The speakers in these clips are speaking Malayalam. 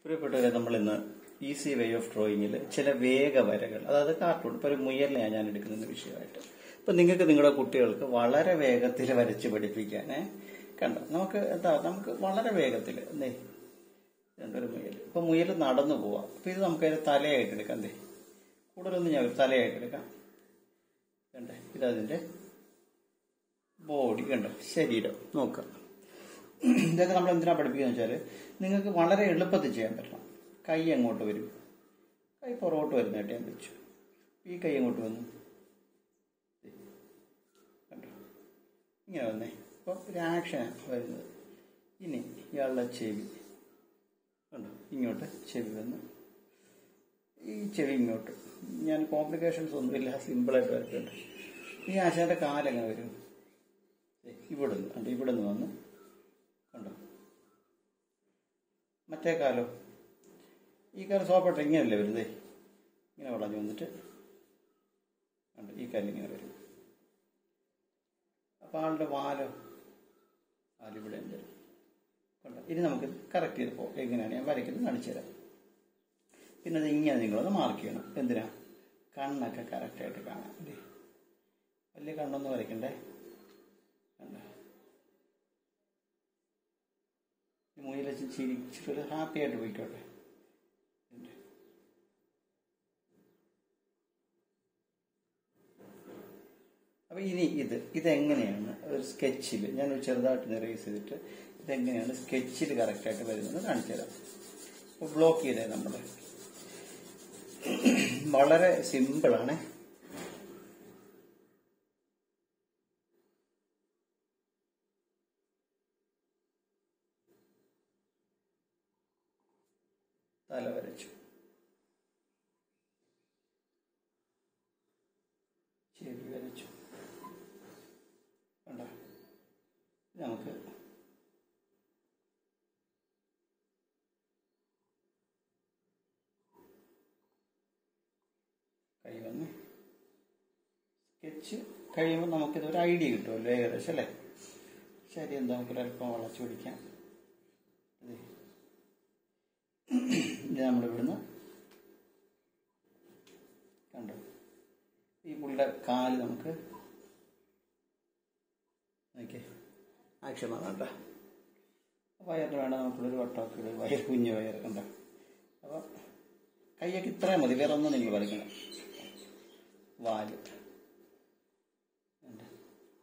പ്രിയപ്പെട്ടവരെ നമ്മൾ ഇന്ന് ഈസി വേ ഓഫ് ഡ്രോയിങ്ങിൽ ചില വേഗവരകൾ അതായത് കാർട്ടൂൺ ഇപ്പോൾ ഒരു മുയലിനെയാണ് ഞാൻ എടുക്കുന്ന വിഷയമായിട്ട് ഇപ്പം നിങ്ങൾക്ക് നിങ്ങളുടെ കുട്ടികൾക്ക് വളരെ വേഗത്തിൽ വരച്ച് പഠിപ്പിക്കാനേ കണ്ടോ നമുക്ക് എന്താ നമുക്ക് വളരെ വേഗത്തിൽ എന്തേ രണ്ടൊരു മുയൽ ഇപ്പൊ മുയൽ നടന്നു പോവാം അപ്പൊ ഇത് നമുക്ക് അതിന്റെ തലയായിട്ട് എടുക്കാം എന്തേ കൂടുതലൊന്നും ഞാൻ തലയായിട്ട് എടുക്കാം കണ്ടേ ഇതതിന്റെ ബോഡി കണ്ടോ ശരീരം നോക്കാം ഇതൊക്കെ നമ്മൾ എന്തിനാ പഠിപ്പിക്കുക വെച്ചാൽ നിങ്ങൾക്ക് വളരെ എളുപ്പത്തിൽ ചെയ്യാൻ പറ്റണം കൈ അങ്ങോട്ട് വരും കൈ പുറകോട്ട് വരുന്നതായിട്ട് ഞാൻ വെച്ചു ഈ കൈ അങ്ങോട്ട് വന്നു കണ്ടോ ഇങ്ങനെ വന്നേ അപ്പോൾ ഒരു ആക്ഷനാണ് വരുന്നത് ഇനി ഇയാളുടെ ചെവി കണ്ടോ ഇങ്ങോട്ട് ചെവി വന്ന് ഈ ചെവി ഇങ്ങോട്ട് ഞാൻ കോംപ്ലിക്കേഷൻസ് ഒന്നുമില്ല സിമ്പിളായിട്ട് വരക്കുന്നുണ്ട് ഈ ആശാന്റെ കാലെങ്ങനെ വരും ദേ, ഇവിടുന്ന് കണ്ടോ ഇവിടുന്ന് വന്ന് കണ്ടോ മറ്റേ കാലോ ഈ കാലം സോപ്പിട്ട് ഇങ്ങനെയല്ലേ വരുന്നേ ഇങ്ങനെ വളഞ്ഞു വന്നിട്ട് കണ്ടോ ഈ കാലം ഇങ്ങനെ വരും അപ്പൊ ആളുടെ വാലോ വാലിവിടെ ഉണ്ട് കണ്ടോ ഇനി നമുക്ക് കറക്റ്റ് ചെയ്ത് പോ എങ്ങനെയാണ് ഞാൻ വരയ്ക്കുന്നത് കാണിച്ചു തരാം പിന്നെ അത് ഇങ്ങനെ നിങ്ങളൊന്ന് മാർക്ക് ചെയ്യണം എന്തിനാ കണ്ണൊക്കെ കറക്റ്റായിട്ട് കാണാം അല്ലേ വലിയ കണ്ണൊന്നും വരയ്ക്കണ്ടേ കണ്ടോ ഈ മുയില ചിരിച്ചിട്ട് ഹാപ്പി ആയിട്ട് പോയിക്കോട്ടെ ഉണ്ട്. അപ്പൊ ഇനി ഇത് ഇതെങ്ങനെയാണ് ഒരു സ്കെച്ചിൽ ഞാൻ ഒരു ചെറുതായിട്ട് നിറേസ് ചെയ്തിട്ട് ഇതെങ്ങനെയാണ് സ്കെച്ചിൽ കറക്റ്റായിട്ട് വരുന്നത് കാണിച്ചു തരാം അപ്പോൾ ബ്ലോക്ക് ചെയ്തേ നമ്മൾ വളരെ സിമ്പിളാണ് തല വരച്ചു ചെവി വരച്ചു കണ്ടോ ഇത് നമുക്ക് കൈ വന്ന് സ്കെച്ച് കഴിയുമ്പോൾ നമുക്കിത് ഒരു ഐഡിയ കിട്ടുമല്ലോ ഏകദേശം അല്ലേ ശരി എന്താ നമുക്കൊരു അല്പം വളച്ചു പിടിക്കാം അതെ ഇത് നമ്മളിവിടുന്ന് കണ്ടോ ഈ പുള്ളിയുടെ കാല് നമുക്ക് നോക്കിയേ ആക്ഷൻ വേണ്ട വയറിന് വേണ്ട നമുക്കുള്ളൊരു വട്ടമൊക്കെ ഇടും വയർ കുഞ്ഞ് വയർ കണ്ടോ അപ്പോൾ കൈയൊക്കെ ഇത്രയും മതി വേറെ ഒന്നും നിങ്ങൾ വരയ്ക്കണം വാല് കണ്ടോ?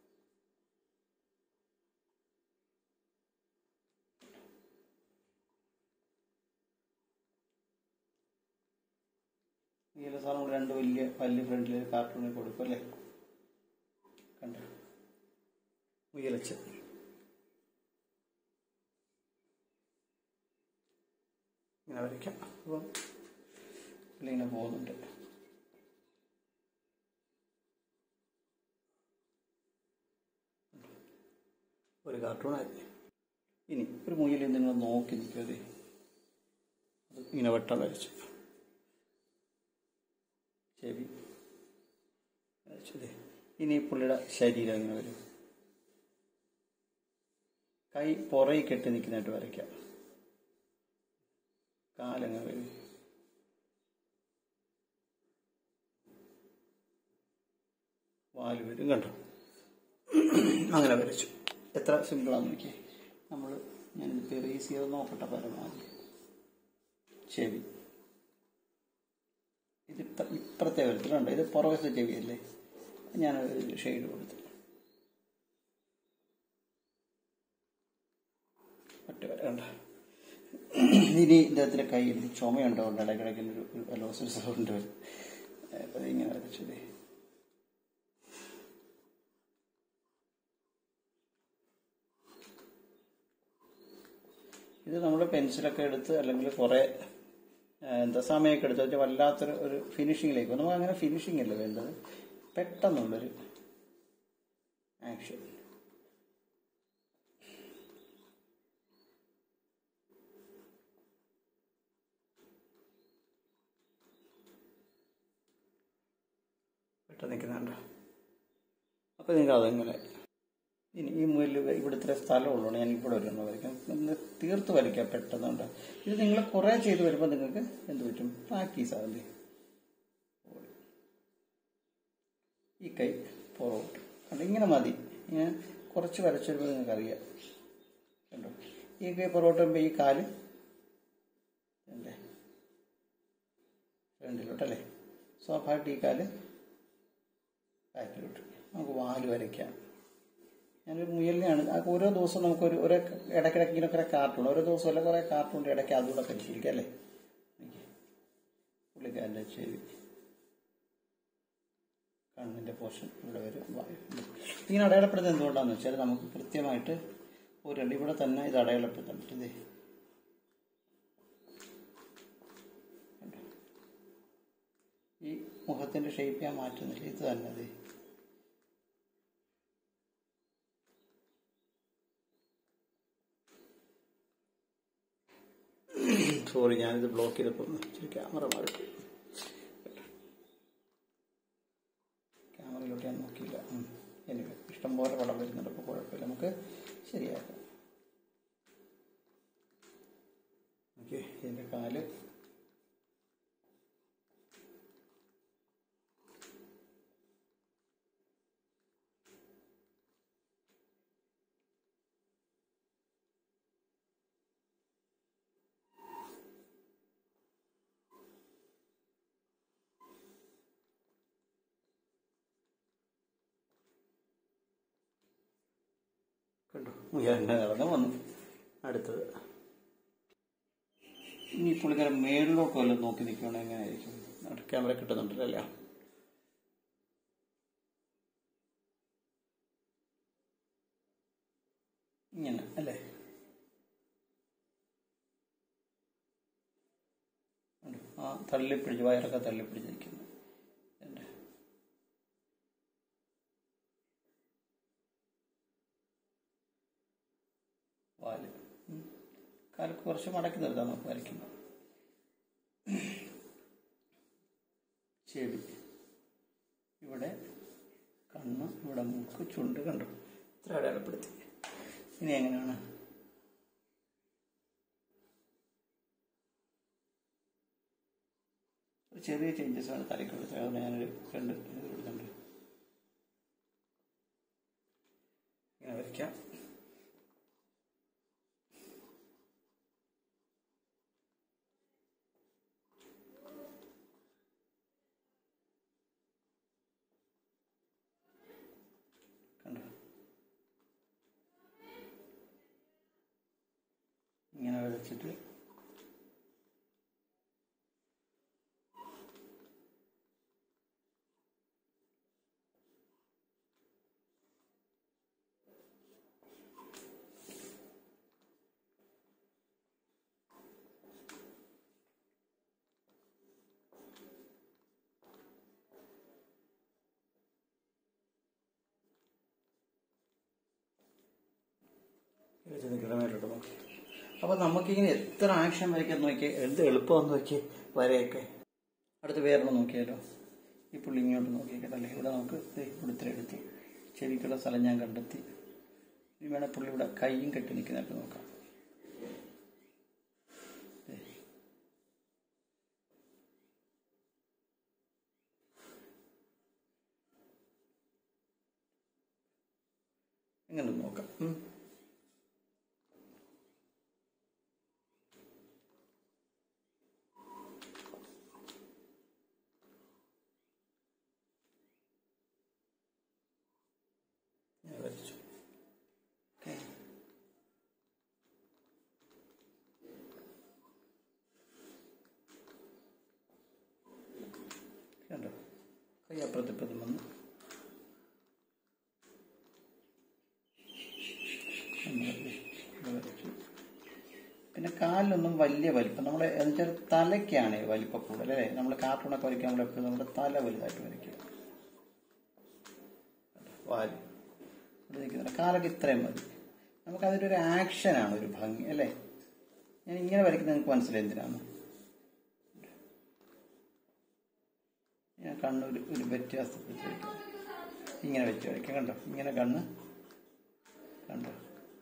നീല സാറും കൂടെ രണ്ട് വലിയ പല്ല് ഫ്രണ്ടിൽ കാർട്ടൂണിൽ കൊടുക്കും അല്ലേ കണ്ട മുയലച്ച ഇങ്ങനെ വരയ്ക്കാം അപ്പം പുള്ളി ഇങ്ങനെ പോകുന്നുണ്ട് ഒരു കാർട്ടൂണായി ഇനി ഒരു മുയലിൽ നിങ്ങൾ നോക്കി നിൽക്കാതെ അത് ഇങ്ങനെ വെട്ടം വരച്ചു ചെവി വരച്ചത് ഇനി പുള്ളിയുടെ ശരീരം ഇങ്ങനെ വരും കൈ പുറകെ കെട്ടി നിൽക്കുന്നതായിട്ട് വരയ്ക്കാം കാലങ്ങനെ വരും വാല് വരും കണ്ടോ അങ്ങനെ വരച്ചു എത്ര സിമ്പിളാന്ന് നോക്കിയേ നമ്മൾ ഞാനിപ്പോൾ റീസ് ചെയ്ത് നോക്കട്ടെ പരമാവധി ചെവി ഇത് ഇപ്പ- ഇപ്പുറത്തെ വരത്തിലുണ്ട് ഇത് പുറകത്തെ ചെവിയല്ലേ ഞാൻ ഒരു ഷെയ്ഡ് കൊടുത്തു ഒറ്റ വര കണ്ട ഇനി ഇദ്ദേഹത്തിന്റെ കയ്യിൽ ചുമയുണ്ടോണ്ട് ഇടയ്ക്കിടയ്ക്ക് ഒരു ഒരു അലോസൽ സൗണ്ട് വരും അപ്പൊ ഇങ്ങനെ വരച്ചത് ഇത് നമ്മൾ പെൻസിലൊക്കെ എടുത്ത് അല്ലെങ്കിൽ കുറെ എന്താ സമയമൊക്കെ എടുത്ത് വെച്ചാൽ വല്ലാത്തൊരു ഒരു ഫിനിഷിങ്ങിലേക്ക് പോകും. നമുക്ക് അങ്ങനെ ഫിനിഷിംഗ് അല്ല വേണ്ടത് പെട്ടെന്നുള്ളൊരു ആക്ഷൻ പെട്ടെന്ന് നിൽക്കുന്നുണ്ട് അപ്പോൾ നിങ്ങൾ അതെങ്ങനെ ഇനി ഈ മുയൽ ഇവിടുത്തെ സ്ഥലമുള്ളതുകൊണ്ട് ഞാൻ ഇവിടെ വരുമ്പോൾ വരയ്ക്കാം ഒന്ന് തീർത്ത് വരയ്ക്കാം പെട്ടെന്നുണ്ട് ഇത് നിങ്ങൾ കുറേ ചെയ്ത് വരുമ്പോൾ നിങ്ങൾക്ക് എന്ത് പറ്റും പ്രാക്ടീസ് ആവില്ലേ ഈ കൈ പുറകോട്ട് കണ്ടോ ഇങ്ങനെ മതി ഞാൻ കുറച്ച് വരച്ചു വരുമ്പോൾ നിങ്ങൾക്ക് അറിയാം കണ്ടോ ഈ കൈ പുറകോട്ട് വരുമ്പോൾ ഈ കാല് അല്ലേ ഫ്രണ്ടിലോട്ടല്ലേ സ്വാഭാവികമായിട്ട് ഈ കാല് ബാക്കിലോട്ട് നമുക്ക് വാല് വരയ്ക്കാം ഞാനൊരു മുയലിനെയാണ് ആ ഓരോ ദിവസവും നമുക്കൊരു ഓരോ ഇടയ്ക്കിടയ്ക്ക് ഇങ്ങനെ കുറേ കാർട്ടൂൺ ഓരോ ദിവസം അല്ല കുറേ കാർട്ടൂണിൻ്റെ ഇടയ്ക്ക് അതുകൂടെ പരിശീലിക്കാം അല്ലേ ഓക്കേ. പുള്ളിക്കാരൻ്റെ ചെവി കണ്ണിൻ്റെ പോർഷൻ ഇവിടെ വരും വായു ഇങ്ങനെ അടയാളപ്പെടുന്നത് എന്തുകൊണ്ടാണെന്ന് വെച്ചാൽ നമുക്ക് കൃത്യമായിട്ട് ഒരു ഇവിടെ തന്നെ ഇത് അടയാളപ്പെടുത്താൻ പറ്റും ഇതേ കണ്ടോ? ഈ മുഖത്തിന്റെ ഷേപ്പ് ഞാൻ മാറ്റുന്നില്ല ഇത് തന്നെ അതെ സോറി ഞാനിത് ബ്ലോക്ക് ചെയ്തപ്പോൾ ഒന്ന് ഇച്ചിരി ക്യാമറ മാറി ക്യാമറയിലോട്ട് ഞാൻ നോക്കിയില്ല ഉം. എനിക്ക് ഇഷ്ടംപോലെ പടം വരുന്നുണ്ട് അപ്പോൾ കുഴപ്പമില്ല നമുക്ക് ശരിയാക്കാം ഓക്കെ ഇതിൻ്റെ കാല് കണ്ടു മുയലിൻ്റെ നടന്ന് വന്നു അടുത്തത് ഇനി പുള്ളിക്കാരൻ മേളിലോട്ട് വല്ലതും നോക്കി നിൽക്കുകയാണെങ്കിൽ എങ്ങനെയായിരിക്കും ക്യാമറ കിട്ടുന്നുണ്ടല്ലോ ഇങ്ങനെ അല്ലേ കണ്ടോ? ആ തള്ളിപ്പിടിച്ച് വയറൊക്കെ തള്ളിപ്പിടിച്ച് നിൽക്കുന്നു എൻ്റെ വാല് ഉം. കാല് കുറച്ച് മടക്കി നിർത്താം നമുക്ക് വരയ്ക്കുമ്പോൾ ചെവി ഇവിടെ കണ്ണ് ഇവിടെ മൂക്ക് ചുണ്ട് കണ്ടു ഇത്ര അടയാളപ്പെടുത്തി ഇനി എങ്ങനെയാണ് ഒരു ചെറിയ ചേഞ്ചസ് ആണ് തലയ്ക്ക് കൊടുത്തത് അതുകൊണ്ട് ഞാനൊരു രണ്ട് ഇത് കൊടുത്തിട്ടുണ്ട് ഇങ്ങനെ വരയ്ക്കാം കണ്ടോ ഇങ്ങനെ വരച്ചിട്ട് കിലോമീറ്റർ നോക്കി അപ്പൊ നമുക്കിങ്ങനെ എത്ര ആക്ഷൻ വരയ്ക്കാൻ നോക്കി എന്ത് എളുപ്പമെന്ന് നോക്കി വരയൊക്കെ അടുത്ത് വേറൊന്ന് നോക്കിയാലോ ഈ പുള്ളി ഇങ്ങോട്ട് നോക്കിയേക്കല്ലേ ഇവിടെ നമുക്ക് ദേ ഇവിടുത്തെ എടുത്തു ചെവിക്കുള്ള സ്ഥലം ഞാൻ കണ്ടെത്തി ഇനി വേണേൽ പുള്ളി ഇവിടെ കൈയും കെട്ടി നിൽക്കുന്നതായിട്ട് നോക്കാം ദേ. ഇങ്ങനെ ഒന്ന് നോക്കാം ഉം. ഞാൻ വരച്ചു ഓക്കെ കണ്ടോ കൈ അപ്പുറത്തിപ്പുറത്തും വന്നു നമ്മള് ഇവിടെ വരച്ചു. പിന്നെ കാലിലൊന്നും വലിയ വലിപ്പം നമ്മൾ എന്നുവെച്ചാൽ തലയ്ക്കാണ് വലിപ്പം കൂടുതൽ അല്ലേ നമ്മൾ കാർട്ടൂണൊക്കെ വരയ്ക്കാൻ നമ്മൾ എപ്പോഴും നമ്മുടെ തല വലുതായിട്ട് വരയ്ക്കും വാല് ഇവിടെ നിൽക്കുന്നുണ്ട് കാലൊക്കെ ഇത്രയും മതി നമുക്കതിൻ്റെ ഒരു ആക്ഷനാണ് ഒരു ഭംഗി അല്ലേ ഞാൻ ഇങ്ങനെ വരയ്ക്കുന്നത് നിങ്ങൾക്ക് മനസ്സിലായി എന്തിനാണ് ഞാൻ കണ്ണ് ഒരു ഒരു വ്യത്യാസപ്പെടുത്തി വയ്ക്കാം ഇങ്ങനെ വെച്ച് വരയ്ക്കാം കണ്ടോ ഇങ്ങനെ കണ്ണ് കണ്ടോ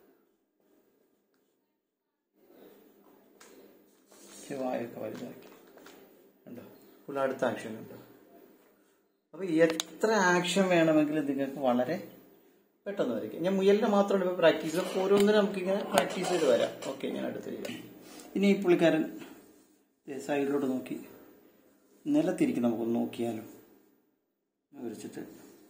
വായൊക്കെ വലുതാക്കി കണ്ടോ ഇപ്പോൾ അടുത്ത ആക്ഷൻ കണ്ടോ അപ്പൊ എത്ര ആക്ഷൻ വേണമെങ്കിലും നിങ്ങൾക്ക് വളരെ പെട്ടെന്ന് വരയ്ക്കാം ഞാൻ മുയലിനെ മാത്രമാണ് ഇപ്പോൾ പ്രാക്ടീസ് അപ്പോൾ ഓരോന്നിനും നമുക്കിങ്ങനെ പ്രാക്ടീസ് ചെയ്ത് വരാം ഓക്കെ ഞാൻ അടുത്ത് ചെയ്യാം ഇനി ഈ പുള്ളിക്കാരൻ ദേ സൈഡിലോട്ട് നോക്കി നിലത്തിരിക്കും നമുക്കൊന്ന് നോക്കിയാലോ വരച്ചിട്ട്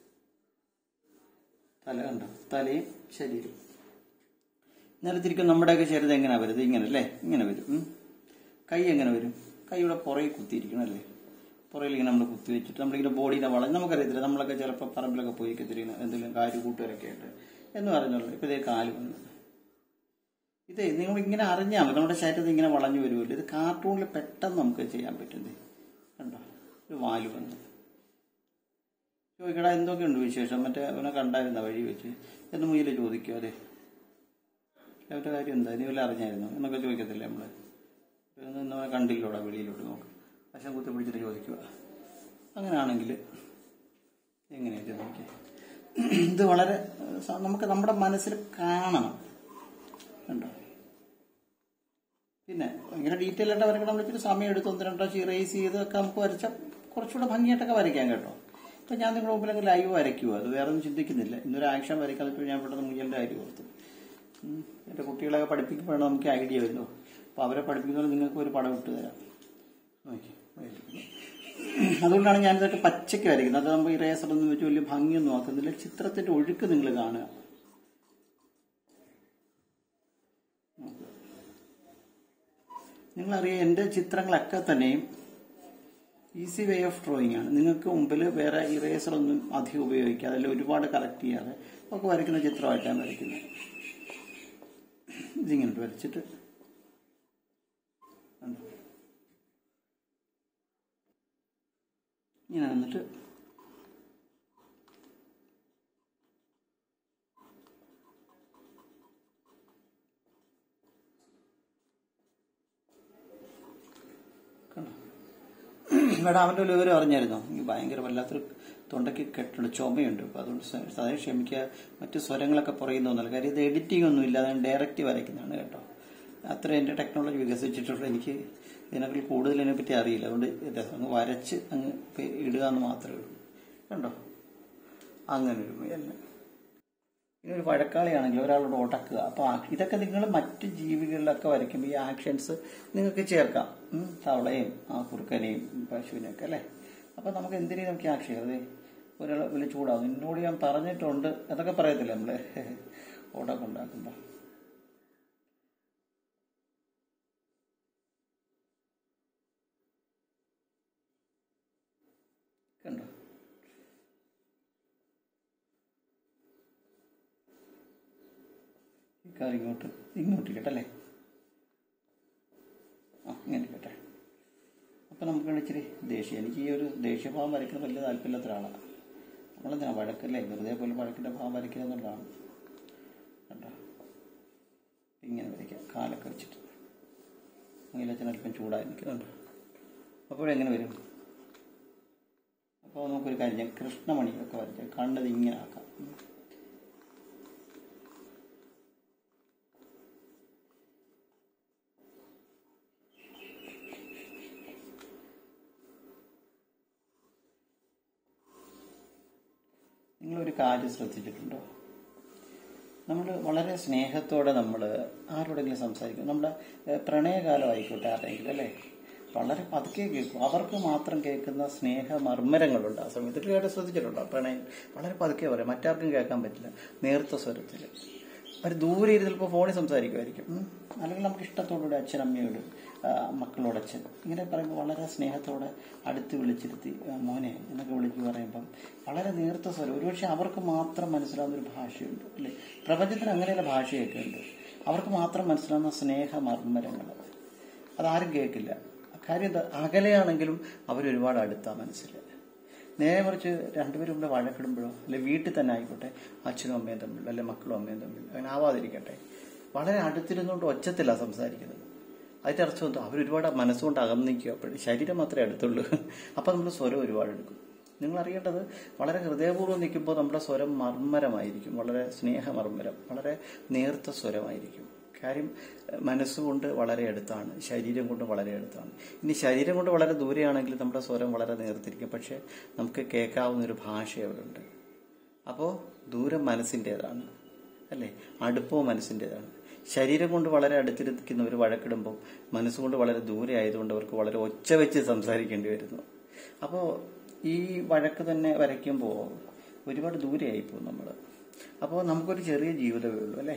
തല കണ്ടോ തലയും ശരീരം നിലത്തിരിക്കും നമ്മുടെയൊക്കെ ശരീരം എങ്ങനെ വരുന്നത് ഇങ്ങനെ അല്ലേ ഇങ്ങനെ വരും ഉം. കൈ എങ്ങനെ വരും കൈയുടെ പുറകെ കുത്തിയിരിക്കണം അല്ലേ പുറകിൽ ഇങ്ങനെ നമ്മൾ കുത്തി വെച്ചിട്ട് നമ്മളിങ്ങനെ ബോഡീനെ വളഞ്ഞ് നമുക്കറിയത്തില്ല നമ്മളൊക്കെ ചിലപ്പോൾ പറമ്പിലൊക്കെ പോയി തിരിയുന്ന എന്തെങ്കിലും കാര് കൂട്ടുകാരൊക്കെ ഉണ്ട് എന്ന് പറഞ്ഞുള്ളൂ ഇപ്പൊ ഇതേ കാല് വന്നു ഇതേ നിങ്ങൾ ഇങ്ങനെ അറിഞ്ഞാൽ മതി നമ്മുടെ ശരീരത്തിൽ ഇങ്ങനെ വളഞ്ഞു വരുമല്ലോ ഇത് കാർട്ടൂണിൽ പെട്ടെന്ന് നമുക്ക് ചെയ്യാൻ പറ്റുന്നത് കണ്ടോ ഒരു വാല് വന്നു ചോദിക്കടാ എന്തൊക്കെയുണ്ട് വിശേഷം മറ്റേ അവനെ കണ്ടായിരുന്ന വഴി വെച്ച് എന്ന് മുയിൽ ചോദിക്കും അതെ അവരുടെ കാര്യം എന്താ നീ വല്ല അറിഞ്ഞായിരുന്നോ എന്നൊക്കെ ചോദിക്കത്തില്ലേ നമ്മള് ഇന്ന് അവനെ കണ്ടില്ലോടാ വെളിയിലോട്ട് നോക്ക് വശം കുത്തി പിടിച്ചിട്ട് ചോദിക്കുക അങ്ങനെയാണെങ്കിൽ എങ്ങനെയാ ഇത് നോക്കി ഇത് വളരെ ഏഹ്, സ- നമുക്ക് നമ്മുടെ മനസ്സിൽ കാണണം കണ്ടോ പിന്നെ ഭയങ്കര ഡീറ്റെയിൽ ആയിട്ട് വരയ്ക്കണം വിളിച്ചിട്ട് സമയം എടുത്ത് ഒന്ന് രണ്ടോ ഇറേസ് ചെയ്തൊക്കെ നമുക്ക് വരച്ച കുറച്ചുകൂടെ ഭംഗിയായിട്ടൊക്കെ വരയ്ക്കാം കേട്ടോ ഇപ്പൊ ഞാൻ നിങ്ങളുടെ മുമ്പിലൊക്കെ ലൈവ് വരയ്ക്കുമോ അത് വേറെ ഒന്നും ചിന്തിക്കുന്നില്ല ഇന്നൊരു ആക്ഷൻ വരയ്ക്കാൻ വെച്ചാൽ ഞാൻ പെട്ടെന്ന് മുയ്യലിന്റെ കാര്യം ഓർത്തു ഉം. എന്റെ കുട്ടികളെയൊക്കെ പഠിപ്പിക്കുമ്പോഴാണ് നമുക്ക് ഐഡിയ വരുന്നു അപ്പൊ അവരെ പഠിപ്പിക്കുന്നത് നിങ്ങൾക്ക് ഒരു പടം ഇട്ട് തരാം നോക്കി അതുകൊണ്ടാണ് ഞാനിതൊക്കെ പച്ചയ്ക്ക് വരയ്ക്കുന്നത് അത് നമുക്ക് ഇറേസറൊന്നും വെച്ച് വലിയ ഭംഗിയൊന്നും ആക്കുന്നില്ല ചിത്രത്തിന്റെ ഒഴുക്ക് നിങ്ങൾ കാണുക നിങ്ങളറിയാം എൻ്റെ ചിത്രങ്ങളൊക്കെ തന്നെയും ഈസി വേ ഓഫ് ഡ്രോയിങ് ആണ് നിങ്ങൾക്ക് മുമ്പിൽ വേറെ ഇറേസർ ഒന്നും അധികം ഉപയോഗിക്കാതെ അല്ലെങ്കിൽ ഒരുപാട് കറക്റ്റ് ചെയ്യാതെ ഒക്കെ വരയ്ക്കുന്ന ചിത്രമായിട്ടാണ് വരയ്ക്കുന്നത് ഇതിങ്ങനെ വരച്ചിട്ട് കണ്ടോ? ഇങ്ങനെ വന്നിട്ട് കണ്ടോ മേഡം അവൻ്റെ ഒരു വിവരം അറിഞ്ഞായിരുന്നോ എനിക്ക് ഭയങ്കര വല്ലാത്തൊരു തൊണ്ടയ്ക്ക് കെട്ടുണ്ട് ചുമയുണ്ട് അപ്പോൾ അതുകൊണ്ട് സ- സാധാരണ ക്ഷമിക്കുക മറ്റു സ്വരങ്ങളൊക്കെ പറയുന്നൊന്നുമല്ല കാര്യം ഇത് എഡിറ്റിംഗ് ഒന്നും ഇല്ലാതെ ഡയറക്റ്റ് വരയ്ക്കുന്നതാണ് കേട്ടോ അത്ര എൻ്റെ ടെക്നോളജി വികസിച്ചിട്ടുള്ള എനിക്ക് ഇതിനെക്കാൾ കൂടുതൽ ഇതിനെപ്പറ്റി അറിയില്ല അതുകൊണ്ട് ഇത് അങ്ങ് വരച്ച് അങ്ങ് പെ- ഇടുക എന്ന് മാത്രമേ ഉള്ളൂ കണ്ടോ അങ്ങനെ ഒരു മുയലിന് ഇനി ഒരു വഴക്കാളിയാണെങ്കിൽ ഒരാളോട് ഉടക്കുക അപ്പൊ ആ- ഇതൊക്കെ നിങ്ങൾ മറ്റു ജീവികളിലൊക്കെ വരയ്ക്കുമ്പോൾ ഈ ആക്ഷൻസ് നിങ്ങൾക്ക് ചേർക്കാം ഉം, തവളയും ആ കുറുക്കനെയും പശുവിനെയൊക്കെ അല്ലേ അപ്പൊ നമുക്ക് എന്തിനേയും നമുക്ക് ആക്ഷൻ അതെ ഒരാൾ വലിയ ചൂടാവും നിന്നോട് ഞാൻ പറഞ്ഞിട്ടുണ്ട് എന്നൊക്കെ പറയത്തില്ലേ നമ്മള് ഓടൊക്കെ ഉണ്ടാക്കുമ്പോ കണ്ടോ ഈ കാർ ഇങ്ങോട്ട് ഇങ്ങോട്ട് കേട്ടല്ലേ ആ ഇങ്ങനെ കേട്ടെ അപ്പം നമുക്ക് ഇച്ചിരി ദേഷ്യം എനിക്ക് ഈ ഒരു ദേഷ്യഭാവം വരയ്ക്കുന്നത് വലിയ താല്പര്യമില്ലാത്ത ഒരാളാണ് നമ്മളെന്തിനാ വഴക്കല്ലേ വെറുതെ പോലും വഴക്കിൻ്റെ ഭാവം വരയ്ക്കുക എന്നുള്ളതാണ് കണ്ടോ ഇങ്ങനെ വരയ്ക്കാം കാലൊക്കെ വെച്ചിട്ട് മുയിലച്ചൻ അല്പം ചൂടായി നിൽക്കുന്നുണ്ട് അപ്പോഴെങ്ങനെ വരും അപ്പോൾ നമുക്കൊരു കാര്യം ചെയ്യാം കൃഷ്ണമണിയൊക്കെ വരയ്ക്കാം കണ്ടത് ഇങ്ങനെ ആക്കാം ഉം. നിങ്ങളൊരു കാര്യം ശ്രദ്ധിച്ചിട്ടുണ്ടോ നമ്മൾ വളരെ സ്നേഹത്തോടെ നമ്മൾ ആരോടെങ്കിലും സംസാരിക്കും നമ്മുടെ ഏഹ്, പ്രണയകാലം ആയിക്കോട്ടെ ആരെങ്കിലും അല്ലേ വളരെ പതുക്കെ കേൾക്കും അവർക്ക് മാത്രം കേൾക്കുന്ന സ്നേഹ മർമ്മരങ്ങളുണ്ട് ആ സമയത്ത് കേട്ട് ശ്രദ്ധിച്ചിട്ടുണ്ടോ പ്രണയം വളരെ പതുക്കെ പറയും മറ്റാർക്കും കേൾക്കാൻ പറ്റില്ല നേർത്ത സ്വരത്തിൽ അവർ ദൂരെ ഇരുന്ന് ചിലപ്പോൾ ഫോണിൽ സംസാരിക്കുമായിരിക്കും ഉം. അല്ലെങ്കിൽ നമുക്ക് ഇഷ്ടത്തോടുകൂടി അച്ഛനമ്മയോട് ആ, മക്കളോട് അച്ഛൻ ഇങ്ങനെ പറയുമ്പോൾ വളരെ സ്നേഹത്തോടെ അടുത്ത് വിളിച്ചിരുത്തി ആ, മോനെ എന്നൊക്കെ വിളിച്ച് പറയുമ്പം വളരെ നേർത്ത സ്വരം ഒരുപക്ഷെ അവർക്ക് മാത്രം മനസ്സിലാവുന്ന ഒരു ഭാഷയുണ്ട് അല്ലേ പ്രപഞ്ചത്തിന് അങ്ങനെയുള്ള ഭാഷയൊക്കെ ഉണ്ട് അവർക്ക് മാത്രം മനസ്സിലാവുന്ന സ്നേഹ മർമ്മരങ്ങൾ അതാരും കേൾക്കില്ല കാര്യം എന്താ അകലെയാണെങ്കിലും അവരൊരുപാട് അടുത്താ മനസ്സിൽ നേരെ മറിച്ച് രണ്ടുപേരും കൂടെ വഴക്കിടുമ്പോഴോ അല്ലെ വീട്ടിൽ തന്നെ ആയിക്കോട്ടെ അച്ഛനും അമ്മയും തമ്മിൽ അല്ലെ മക്കളും അമ്മയും തമ്മിൽ അങ്ങനെ ആവാതിരിക്കട്ടെ വളരെ അടുത്തിരുന്നുകൊണ്ട് ഒച്ചത്തില്ല സംസാരിക്കുന്നത് അതിന്റെ അർത്ഥം എന്തോ അവരൊരുപാട് മനസ്സുകൊണ്ട് അകന്നിരിക്കുക അപ്പോൾ ശരീരം മാത്രമേ അടുത്തുള്ളൂ അപ്പം നമ്മൾ സ്വരം ഒരുപാട് എടുക്കും നിങ്ങൾ അറിയേണ്ടത് വളരെ ഹൃദയപൂർവ്വം നിൽക്കുമ്പോൾ നമ്മുടെ സ്വരം മർമ്മരമായിരിക്കും വളരെ സ്നേഹമർമ്മരം വളരെ നേർത്ത സ്വരമായിരിക്കും കാര്യം എഹ്, മനസ്സുകൊണ്ട് വളരെ അടുത്താണ് ശരീരം കൊണ്ട് വളരെ അടുത്താണ് ഇനി ശരീരം കൊണ്ട് വളരെ ദൂരെയാണെങ്കിൽ നമ്മുടെ സ്വരം വളരെ നേർത്തിരിക്കും പക്ഷെ നമുക്ക് കേൾക്കാവുന്ന ഒരു ഭാഷ അവിടെ ഉണ്ട് അപ്പോൾ ദൂരം മനസ്സിൻ്റെതാണ് അല്ലേ അടുപ്പവും മനസ്സിൻ്റെതാണ് ശരീരം കൊണ്ട് വളരെ അടുത്തിരിക്കുന്നവർ വഴക്കിടുമ്പോൾ മനസ്സുകൊണ്ട് വളരെ ദൂരെ ആയതുകൊണ്ട് അവർക്ക് വളരെ ഒച്ച വെച്ച് സംസാരിക്കേണ്ടി വരുന്നു അപ്പോൾ ഈ വഴക്ക് തന്നെ വരയ്ക്കുമ്പോൾ ഒരുപാട് ദൂരെയായി പോകും നമ്മൾ അപ്പോൾ നമുക്കൊരു ചെറിയ ജീവിതമേ ഉള്ളൂ അല്ലേ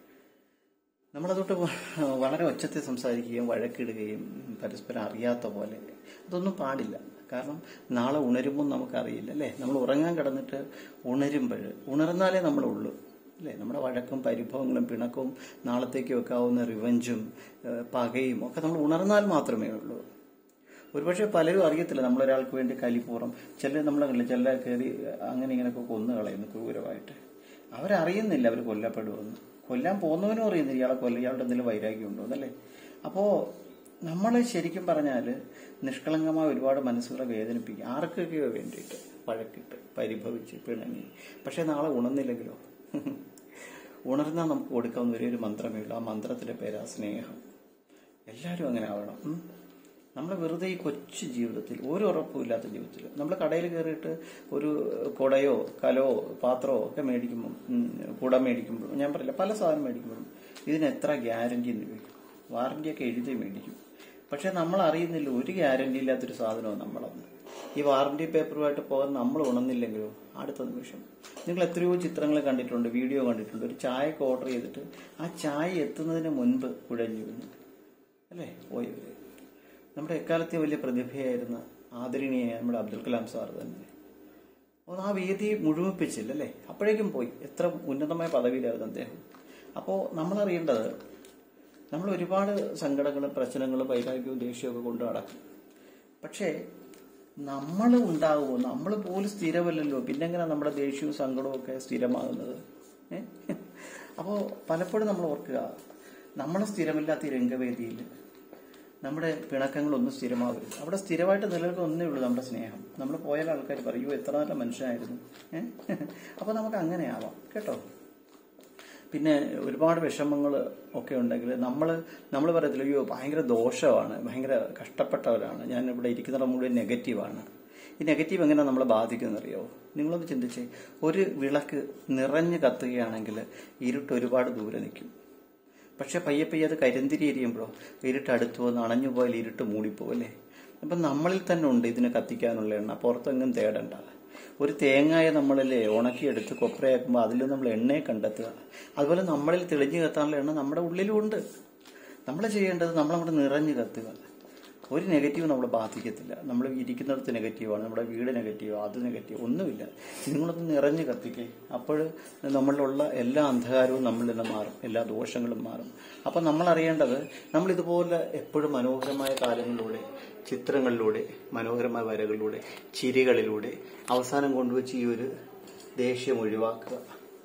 നമ്മളതൊട്ട് വളരെ ഒച്ചത്തിൽ സംസാരിക്കുകയും വഴക്കിടുകയും പരസ്പരം അറിയാത്ത പോലെ അതൊന്നും പാടില്ല കാരണം നാളെ ഉണരുമ്പോൾ നമുക്കറിയില്ല അല്ലേ നമ്മൾ ഉറങ്ങാൻ കിടന്നിട്ട് ഉണരുമ്പോൾ ഉണർന്നാലേ നമ്മളുള്ളൂ അല്ലേ നമ്മുടെ വഴക്കും പരിഭവങ്ങളും പിണക്കവും നാളത്തേക്ക് വെക്കാവുന്ന റിവഞ്ചും ഏഹ്, പകയും ഒക്കെ നമ്മൾ ഉണർന്നാൽ മാത്രമേ ഉള്ളൂ ഒരുപക്ഷെ പലരും അറിയത്തില്ല നമ്മളൊരാൾക്ക് വേണ്ടി കലിപ്പൂർവ്വം ചില നമ്മളെ കണ്ടില്ല ചില കയറി അങ്ങനെ ഇങ്ങനെയൊക്കെ കൊന്നു കളയുന്നു ക്രൂരമായിട്ട് അവരറിയുന്നില്ല അവർ കൊല്ലപ്പെടുമെന്ന് കൊല്ലാൻ പോകുന്നവനും അറിയുന്നില്ല ഇയാളെ കൊല്ല ഇയാളുടെ എന്തെങ്കിലും വൈരാഗ്യം ഉണ്ടോ എന്നല്ലേ അപ്പോ നമ്മളെ ശരിക്കും പറഞ്ഞാൽ നിഷ്കളങ്കമായ ഒരുപാട് മനസ്സുകളെ വേദനിപ്പിക്കും ആർക്കൊക്കെയോ വേണ്ടിയിട്ട് വഴക്കിട്ട് പരിഭവിച്ച് പിണങ്ങി പക്ഷെ നാളെ ഉണർന്നില്ലെങ്കിലോ ഉണർന്നാൽ നമുക്ക് കൊടുക്കാവുന്ന ഒരേ ഒരു മന്ത്രമേ ഉള്ളൂ ആ മന്ത്രത്തിന്റെ പേരാ സ്നേഹം എല്ലാവരും അങ്ങനെ ആവണം ഉം. നമ്മൾ വെറുതെ ഈ കൊച്ചു ജീവിതത്തിൽ ഒരു ഉറപ്പുമില്ലാത്ത ജീവിതത്തിൽ നമ്മൾ കടയിൽ കയറിയിട്ട് ഒരു കുടയോ കലോ പാത്രമോ ഒക്കെ മേടിക്കുമ്പോൾ കുട മേടിക്കുമ്പോൾ ഞാൻ പറയില്ല പല സാധനം മേടിക്കുമ്പോഴും ഇതിന് എത്ര ഗ്യാരണ്ടി എന്ന് ചോദിക്കും വാറന്റിയൊക്കെ എഴുതി മേടിക്കും പക്ഷെ നമ്മൾ അറിയുന്നില്ല ഒരു ഗ്യാരണ്ടി ഇല്ലാത്തൊരു സാധനമാണ് നമ്മളന്ന് ഈ വാറന്റി പേപ്പറുമായിട്ട് പോകാൻ നമ്മൾ ഉണർന്നില്ലെങ്കിലോ അടുത്ത നിമിഷം നിങ്ങൾ എത്രയോ ചിത്രങ്ങൾ കണ്ടിട്ടുണ്ട് വീഡിയോ കണ്ടിട്ടുണ്ട് ഒരു ചായക്ക് ഓർഡർ ചെയ്തിട്ട് ആ ചായ എത്തുന്നതിന് മുൻപ് കുഴഞ്ഞു വീണു അല്ലേ പോയവര് നമ്മുടെ എക്കാലത്തെ വലിയ പ്രതിഭയായിരുന്ന ആദരണീയ നമ്മുടെ അബ്ദുൽ കലാം സാർ തന്നെ അപ്പോൾ ആ വേദി മുഴുമിപ്പിച്ചില്ല അല്ലേ അപ്പോഴേക്കും പോയി എത്ര ഉന്നതമായ പദവിയിലായിരുന്നു അദ്ദേഹം അപ്പോൾ നമ്മളറിയേണ്ടത് നമ്മൾ ഒരുപാട് സങ്കടങ്ങളും പ്രശ്നങ്ങളും വൈരാഗ്യവും ദേഷ്യമൊക്കെ കൊണ്ട് നടക്കും പക്ഷേ നമ്മൾ ഉണ്ടാകുമോ നമ്മൾ പോലും സ്ഥിരമല്ലല്ലോ പിന്നെങ്ങനെ നമ്മുടെ ദേഷ്യവും സങ്കടവും ഒക്കെ സ്ഥിരമാകുന്നത് ഏ? അപ്പോൾ പലപ്പോഴും നമ്മൾ ഓർക്കുക നമ്മളെ സ്ഥിരമില്ലാത്ത ഈ രംഗവേദിയിൽ നമ്മുടെ പിണക്കങ്ങളൊന്നും സ്ഥിരമാവരുത് അവിടെ സ്ഥിരമായിട്ട് നിലനിൽക്കുന്ന ഒന്നേ ഉള്ളൂ നമ്മുടെ സ്നേഹം നമ്മൾ പോയാൽ ആൾക്കാർ പറയൂ എത്ര നല്ല മനുഷ്യനായിരുന്നു ഏഹ് അപ്പൊ നമുക്ക് അങ്ങനെ ആവാം കേട്ടോ പിന്നെ ഒരുപാട് വിഷമങ്ങൾ ഒക്കെ ഉണ്ടെങ്കിൽ നമ്മൾ നമ്മൾ പറയത്തില്ല അയ്യോ ഭയങ്കര ദോഷമാണ് ഭയങ്കര കഷ്ടപ്പെട്ടവരാണ് ഞാൻ ഇവിടെ ഇരിക്കുന്നിടം മുഴുവൻ നെഗറ്റീവാണ് ഈ നെഗറ്റീവ് എങ്ങനെ നമ്മളെ ബാധിക്കുന്നറിയോ നിങ്ങളൊന്ന് ചിന്തിച്ചേ ഒരു വിളക്ക് നിറഞ്ഞു കത്തുകയാണെങ്കിൽ ഇരുട്ട് ഒരുപാട് ദൂരെ നിൽക്കും പക്ഷെ പയ്യെ പയ്യെ അത് കരിന്തിരി എരിയുമ്പോഴോ ഇരുട്ട് അടുത്ത് വന്ന് അണഞ്ഞു പോയാൽ ഇരുട്ട് മൂടിപ്പോകും അല്ലേ അപ്പം നമ്മളിൽ തന്നെ ഉണ്ട് ഇതിനെ കത്തിക്കാനുള്ള എണ്ണ പുറത്തെങ്ങും തേടണ്ട ഒരു തേങ്ങായ നമ്മളല്ലേ ഉണക്കിയെടുത്ത് കൊപ്രയാക്കുമ്പോൾ അതിൽ നമ്മൾ എണ്ണയെ കണ്ടെത്തുക അതുപോലെ നമ്മളിൽ തെളിഞ്ഞു കത്താനുള്ള എണ്ണ നമ്മുടെ ഉള്ളിലും ഉണ്ട് നമ്മൾ ചെയ്യേണ്ടത് നമ്മളവിടെ നിറഞ്ഞു കത്തുക ഒരു നെഗറ്റീവ് നമ്മളെ ബാധിക്കത്തില്ല നമ്മൾ ഇരിക്കുന്നിടത്ത് നെഗറ്റീവാണ് നമ്മുടെ വീട് നെഗറ്റീവ് അത് നെഗറ്റീവ് ഒന്നുമില്ല നിങ്ങളൊന്ന് നിറഞ്ഞു കത്തിക്കേ അപ്പോൾ നമ്മളിലുള്ള എല്ലാ അന്ധകാരവും നമ്മളിൽ നിന്ന് മാറും എല്ലാ ദോഷങ്ങളും മാറും അപ്പം നമ്മൾ അറിയേണ്ടത് നമ്മൾ ഇതുപോലെ എപ്പോഴും മനോഹരമായ കാലങ്ങളിലൂടെ ചിത്രങ്ങളിലൂടെ മനോഹരമായ വരകളിലൂടെ ചിരികളിലൂടെ അവസാനം കൊണ്ടുവച്ച് ഈ ഒരു ദേഷ്യം ഒഴിവാക്കുക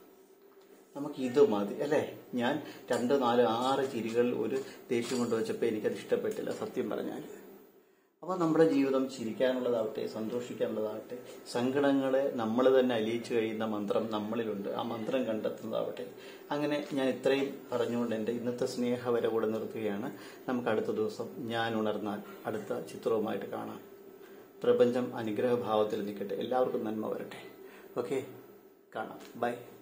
നമുക്ക് ഇത് മതി അല്ലേ ഞാൻ രണ്ട് നാല് ആറ് ചിരികൾ ഒരു ദേഷ്യം കൊണ്ടുവച്ചപ്പോൾ എനിക്കത് ഇഷ്ടപ്പെട്ടില്ല സത്യം പറഞ്ഞാൽ അപ്പോൾ നമ്മുടെ ജീവിതം ചിരിക്കാനുള്ളതാവട്ടെ സന്തോഷിക്കാനുള്ളതാവട്ടെ സങ്കടങ്ങളെ നമ്മൾ തന്നെ അലിയിച്ചു കഴിയുന്ന മന്ത്രം നമ്മളിലുണ്ട് ആ മന്ത്രം കണ്ടെത്തുന്നതാവട്ടെ അങ്ങനെ ഞാൻ ഇത്രയും പറഞ്ഞുകൊണ്ട് എൻ്റെ ഇന്നത്തെ സ്നേഹവര കൂടെ നിർത്തുകയാണ് നമുക്ക് അടുത്ത ദിവസം ഞാൻ ഉണർന്നാൽ അടുത്ത ചിത്രവുമായിട്ട് കാണാം പ്രപഞ്ചം അനുഗ്രഹഭാവത്തിൽ നിൽക്കട്ടെ എല്ലാവർക്കും നന്മ വരട്ടെ ഓക്കെ കാണാം ബൈ